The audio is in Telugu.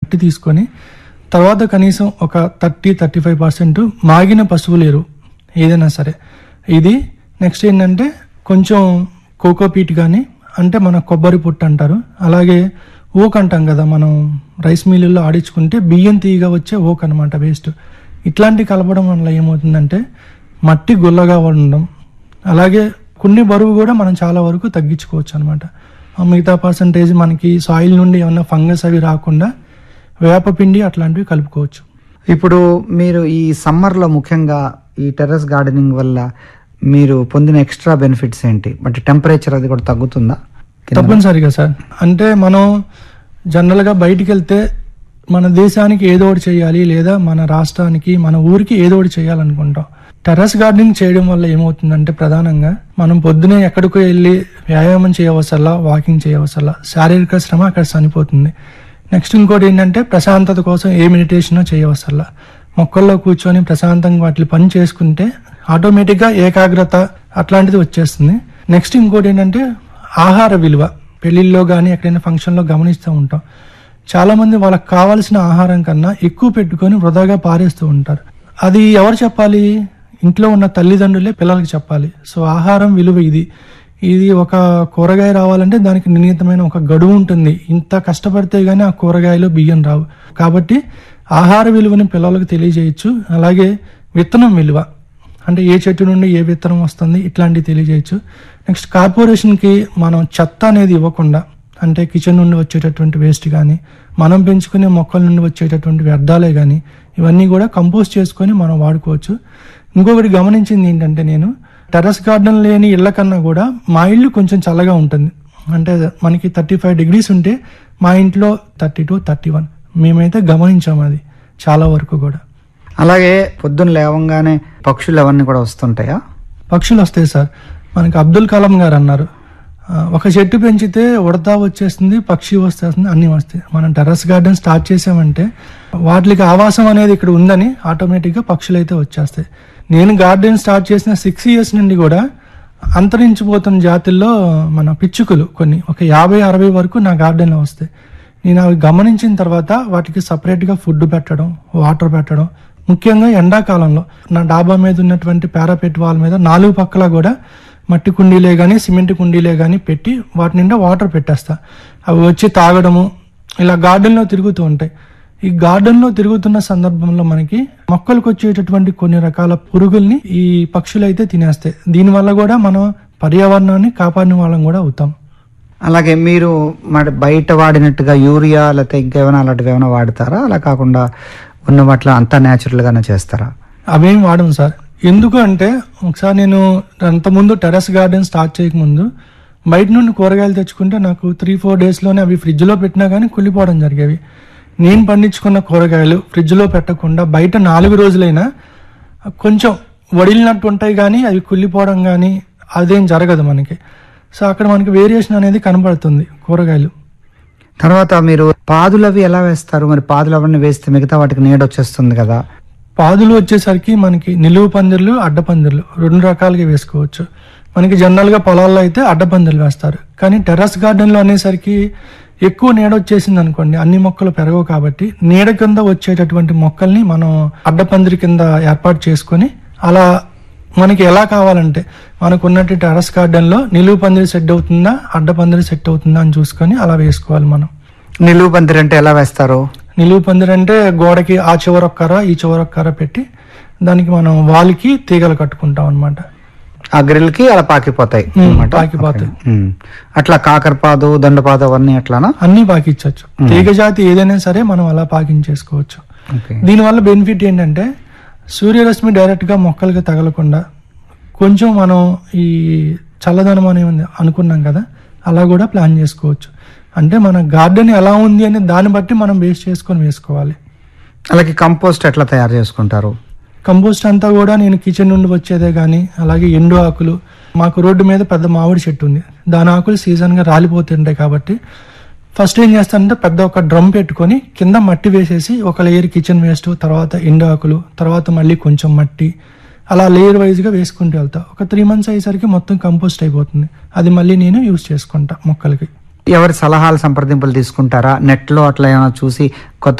మట్టి తీసుకొని తర్వాత కనీసం ఒక థర్టీ థర్టీ ఫైవ్ పర్సెంట్ మాగిన పశువుల ఎరువు ఏదైనా సరే ఇది నెక్స్ట్ ఏంటంటే కొంచెం కోకోపీట్ కానీ అంటే మన కొబ్బరి పుట్టు అంటారు అలాగే ఓక్ అంటాం కదా మనం రైస్ మిల్లుల్లో ఆడించుకుంటే బియ్యం తీయగా వచ్చే ఓక్ అనమాట వేస్ట్ ఇట్లాంటి కలపడం వల్ల ఏమవుతుందంటే మట్టి గుల్లగా ఉండడం అలాగే కొన్ని బరువు కూడా మనం చాలా వరకు తగ్గించుకోవచ్చు అనమాట మిగతా పర్సంటేజ్ మనకి సాయిల్ నుండి ఏమన్నా ఫంగస్ అవి రాకుండా వేపపిండి అట్లాంటివి కలుపుకోవచ్చు ఇప్పుడు మీరు ఈ సమ్మర్లో ముఖ్యంగా ఈ టెర్రస్ గార్డెనింగ్ వల్ల మీరు పొందిన ఎక్స్ట్రా బెనిఫిట్స్ ఏంటి అంటే టెంపరేచర్ అది కూడా తగ్గుతుందా తప్పనిసరిగా సార్ అంటే మనం జనరల్గా బయటికి వెళ్తే మన దేశానికి ఏదో ఒకటి చేయాలి లేదా మన రాష్ట్రానికి మన ఊరికి ఏదో ఒకటి చేయాలనుకుంటాం టెర్రస్ గార్డెనింగ్ చేయడం వల్ల ఏమవుతుందంటే ప్రధానంగా మనం పొద్దునే ఎక్కడికో వెళ్ళి వ్యాయామం చేయవసల్లా వాకింగ్ చేయవసల్లా శారీరక శ్రమ అక్కడ చనిపోతుంది నెక్స్ట్ ఇంకోటి ఏంటంటే ప్రశాంతత కోసం ఏ మెడిటేషన్ చేయవసల్లా మొక్కల్లో కూర్చొని ప్రశాంతంగా వాటి పని చేసుకుంటే ఆటోమేటిక్గా ఏకాగ్రత అట్లాంటిది వచ్చేస్తుంది నెక్స్ట్ ఇంకోటి ఏంటంటే ఆహార విలువ పెళ్లిల్లో కానీ ఎక్కడైనా ఫంక్షన్లో గమనిస్తూ ఉంటాం చాలా మంది వాళ్ళకి కావాల్సిన ఆహారం కన్నా ఎక్కువ పెట్టుకొని వృధాగా పారేస్తూ ఉంటారు అది ఎవరు చెప్పాలి ఇంట్లో ఉన్న తల్లిదండ్రులే పిల్లలకి చెప్పాలి సో ఆహారం విలువ ఇది ఇది ఒక కూరగాయ రావాలంటే దానికి నిర్ణీతమైన ఒక గడువు ఉంటుంది ఇంత కష్టపడితే గానీ ఆ కూరగాయలు బియ్యం రావు కాబట్టి ఆహార విలువని పిల్లలకు తెలియజేయచ్చు అలాగే విత్తనం విలువ అంటే ఏ చెట్టు నుండి ఏ విత్తనం వస్తుంది ఇట్లాంటివి తెలియజేయచ్చు నెక్స్ట్ కార్పొరేషన్కి మనం చెత్త అనేది ఇవ్వకుండా అంటే కిచెన్ నుండి వచ్చేటటువంటి వేస్ట్ కానీ మనం పెంచుకునే మొక్కల నుండి వచ్చేటటువంటి వ్యర్థాలే కానీ ఇవన్నీ కూడా కంపోస్ట్ చేసుకొని మనం వాడుకోవచ్చు ఇంకొకటి గమనించింది ఏంటంటే నేను టెర్రస్ గార్డెన్ లేని ఇళ్ల కన్నా కూడా మా ఇల్లు కొంచెం చల్లగా ఉంటుంది అంటే మనకి థర్టీ ఫైవ్ డిగ్రీస్ ఉంటే మా ఇంట్లో థర్టీ టు థర్టీ వన్ మేమైతే గమనించాము అది చాలా వరకు కూడా అలాగే పొద్దున్న లేవంగానే పక్షులు అవన్నీ కూడా వస్తుంటాయా పక్షులు వస్తాయి సార్ మనకి అబ్దుల్ కలాం గారు అన్నారు ఆ, ఒక చెట్టు పెంచితే ఉడతా వచ్చేస్తుంది పక్షి వస్తేస్తుంది అన్నీ వస్తాయి మనం టెర్రస్ గార్డెన్ స్టార్ట్ చేసామంటే వాటికి ఆవాసం అనేది ఇక్కడ ఉందని ఆటోమేటిక్గా పక్షులు అయితే వచ్చేస్తాయి నేను గార్డెన్ స్టార్ట్ చేసిన సిక్స్ ఇయర్స్ నుండి కూడా అంతరించిపోతున్న జాతుల్లో మన పిచ్చుకలు కొన్ని ఒక యాభై అరవై వరకు నా గార్డెన్లో వస్తాయి నేను అవి గమనించిన తర్వాత వాటికి సపరేట్గా ఫుడ్ పెట్టడం వాటర్ పెట్టడం ముఖ్యంగా ఎండాకాలంలో నా డాబా మీద ఉన్నటువంటి పారాపెట్ వాల్ మీద నాలుగు పక్కల కూడా మట్టి కుండీలే కానీ సిమెంట్ కుండీలే కానీ పెట్టి వాటి నిండా వాటర్ పెట్టేస్తా అవి వచ్చి తాగడము ఇలా గార్డెన్లో తిరుగుతూ ఉంటాయి ఈ గార్డెన్లో తిరుగుతున్న సందర్భంలో మనకి మొక్కలకు వచ్చేటటువంటి కొన్ని రకాల పురుగుల్ని ఈ పక్షులు అయితే తినేస్తాయి దీనివల్ల కూడా మనం పర్యావరణాన్ని కాపాడిన వాళ్ళం కూడా అవుతాం అలాగే మీరు మరి బయట వాడినట్టుగా యూరియా లేకపోతే ఇంకేమైనా అలాంటివి ఏమైనా వాడతారా అలా కాకుండా ఉన్న వాటిలో అంతా న్యాచురల్ గానే చేస్తారా అవేం వాడము సార్ ఎందుకు అంటే ఒకసారి నేను అంతకుముందు టెర్రస్ గార్డెన్ స్టార్ట్ చేయకముందు బయట నుండి కూరగాయలు తెచ్చుకుంటే నాకు త్రీ ఫోర్ డేస్లోనే అవి ఫ్రిడ్జ్లో పెట్టినా కానీ కుళ్ళిపోవడం జరిగేవి నేను పండించుకున్న కూరగాయలు ఫ్రిడ్జ్లో పెట్టకుండా బయట నాలుగు రోజులైనా కొంచెం వడిలినట్టు ఉంటాయి కానీ అవి కుళ్ళిపోవడం కానీ అదేం జరగదు మనకి సో అక్కడ మనకి వేరియేషన్ అనేది కనబడుతుంది కూరగాయలు తర్వాత మీరు పాదులు అవి ఎలా వేస్తారు మరి పాదులు అవన్నీ వేస్తే మిగతా వాటికి నీడ వచ్చేస్తుంది కదా పాదులు వచ్చేసరికి మనకి నిలువు పందిర్లు అడ్డ పందిర్లు రెండు రకాలుగా వేసుకోవచ్చు మనకి జనరల్గా పొలాల్లో అయితే అడ్డ పందిర్లు వేస్తారు కానీ టెర్రస్ గార్డెన్లో అనేసరికి ఎక్కువ నీడ వచ్చేసింది అనుకోండి అన్ని మొక్కలు పెరగవు కాబట్టి నీడ కింద వచ్చేటటువంటి మొక్కల్ని మనం అడ్డ పందిరి కింద ఏర్పాటు చేసుకొని అలా మనకి ఎలా కావాలంటే మనకు ఉన్నట్టు టెర్రస్ గార్డెన్లో నిలువు పందిరి సెట్ అవుతుందా అడ్డ పందిరి సెట్ అవుతుందా అని చూసుకొని అలా వేసుకోవాలి మనం నిలువు పందిరి అంటే ఎలా వేస్తారు నిలువు పందిరి అంటే గోడకి ఆ చివరొక్కర ఈ చివరొక్కర పెట్టి దానికి మనం వాల్కి తీగలు కట్టుకుంటాం అనమాట ఆ గ్రిల్ కి అలా పాకిపోతాయి ఉమ్, అన్నమాట. పాకిపోతాయి. ఓకే. ఉమ్. అట్లా కాకరపాదు దండపాదు అవన్నీ అట్లానా అన్ని పాకించవచ్చు తీగ జాతి ఏదైనా సరే మనం అలా పాకించేసుకోవచ్చు ఓకే దీనివల్ల బెనిఫిట్ ఏంటంటే సూర్యరశ్మి డైరెక్ట్గా మొక్కలకి తగలకుండా కొంచెం మనం ఈ చల్లదనం అనేది అనుకున్నాం కదా అలా కూడా ప్లాన్ చేసుకోవచ్చు అంటే మన గార్డెన్ ఎలా ఉంది అని దాన్ని బట్టి మనం బేస్ చేసుకొని వేసుకోవాలి అలాగే కంపోస్ట్ ఎట్లా తయారు చేసుకుంటారు కంపోస్ట్ అంతా కూడా నేను కిచెన్ నుండి వచ్చేదే కానీ అలాగే ఎండు ఆకులు మాకు రోడ్డు మీద పెద్ద మామిడి చెట్టు ఉంది దాని ఆకులు సీజన్గా రాలిపోతుంటాయి కాబట్టి ఫస్ట్ ఏం చేస్తానంటే పెద్ద ఒక డ్రమ్ పెట్టుకొని కింద మట్టి వేసేసి ఒక లేయర్ కిచెన్ వేస్ట్ తర్వాత ఎండు ఆకులు తర్వాత మళ్ళీ కొంచెం మట్టి అలా లేయర్ వైజ్గా వేసుకుంటూ వెళ్తా ఒక త్రీ మంత్స్ అయ్యేసరికి మొత్తం కంపోస్ట్ అయిపోతుంది అది మళ్ళీ నేను యూజ్ చేసుకుంటా మొక్కలకి ఎవరి సలహాలు సంప్రదింపులు తీసుకుంటారా నెట్ లో అట్లా ఏమైనా చూసి కొత్త